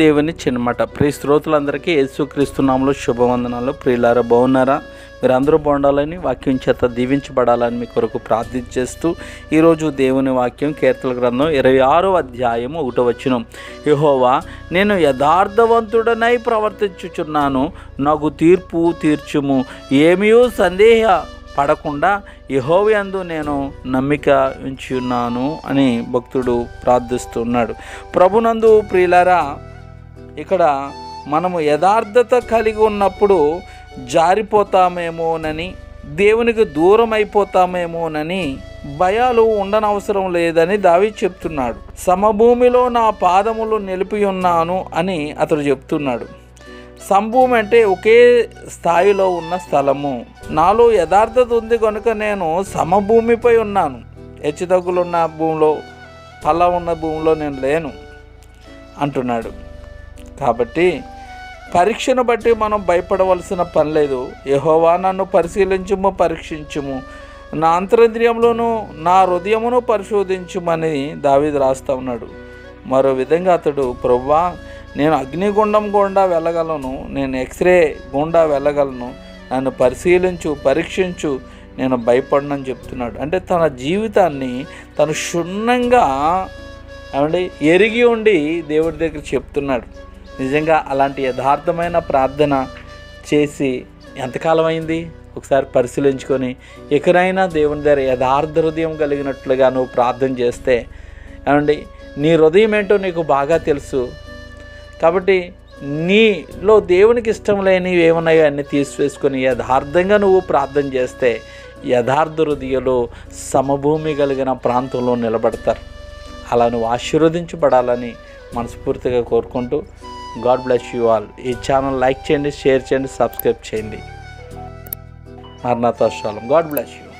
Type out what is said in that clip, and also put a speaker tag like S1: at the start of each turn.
S1: దేవుని చిన్నమాట ప్రియ శ్రోతలందరికీ యేసుక్రీస్తునామంలో శుభవందనాలు ప్రియులారా బాగున్నారా మీరు అందరూ బాగుండాలని వాక్యం చేత దీవించబడాలని మీ కొరకు ప్రార్థించేస్తూ ఈరోజు దేవుని వాక్యం కీర్తన గ్రంథం ఇరవై ఆరో అధ్యాయం ఒకటో వచ్చిన యహోవా నేను యథార్థవంతుడనై ప్రవర్తించుచున్నాను నాకు తీర్పు తీర్చుము ఏమీ సందేహ పడకుండా యహోవయందు నేను నమ్మిక ఉంచి ఉన్నాను అని భక్తుడు ప్రార్థిస్తున్నాడు ప్రభునందు ప్రియులారా ఇక్కడ మనము యథార్థత కలిగి ఉన్నప్పుడు జారిపోతామేమోనని దేవునికి దూరం అయిపోతామేమోనని భయాలు ఉండనవసరం లేదని దావి చెప్తున్నాడు సమభూమిలో నా పాదములు నిలిపి ఉన్నాను అని అతడు చెప్తున్నాడు సంభూమి అంటే ఒకే స్థాయిలో ఉన్న స్థలము నాలో యథార్థత ఉంది కనుక నేను సమభూమిపై ఉన్నాను హెచ్చుతగ్గులున్న భూమిలో పల్ల ఉన్న భూమిలో నేను లేను అంటున్నాడు కాబట్టి పరీక్షను బట్టి మనం భయపడవలసిన పని లేదు యహోవా నన్ను పరిశీలించుము పరీక్షించుము నా అంతరింద్రియంలోను నా హృదయమును పరిశోధించుమని దావీదు రాస్తా ఉన్నాడు మరో విధంగా అతడు ప్రవ్వా నేను అగ్నిగుండం గుండా వెళ్ళగలను నేను ఎక్స్రే గుండా వెళ్ళగలను నన్ను పరిశీలించు పరీక్షించు నేను భయపడనని చెప్తున్నాడు అంటే తన జీవితాన్ని తను క్షుణ్ణంగా ఏమండి ఎరిగి ఉండి దేవుడి దగ్గర చెప్తున్నాడు నిజంగా అలాంటి యథార్థమైన ప్రార్థన చేసి ఎంతకాలం అయింది ఒకసారి పరిశీలించుకొని ఎక్కడైనా దేవుని దగ్గర యథార్థ హృదయం కలిగినట్లుగా నువ్వు ప్రార్థన చేస్తే ఏమండి నీ హృదయం ఏంటో నీకు బాగా తెలుసు కాబట్టి నీలో దేవునికి ఇష్టం లేనివి ఏమున్నాయో అన్నీ తీసివేసుకొని యథార్థంగా నువ్వు ప్రార్థన చేస్తే యథార్థ హృదయలో సమభూమి కలిగిన ప్రాంతంలో నిలబడతారు అలా నువ్వు ఆశీర్వదించబడాలని మనస్ఫూర్తిగా కోరుకుంటూ గాడ్ బ్లెస్ యూ ఆల్ ఈ ఛానల్ లైక్ చేయండి షేర్ చేయండి సబ్స్క్రైబ్ చేయండి మరణాతోషాలం గాడ్ బ్లెస్ యూ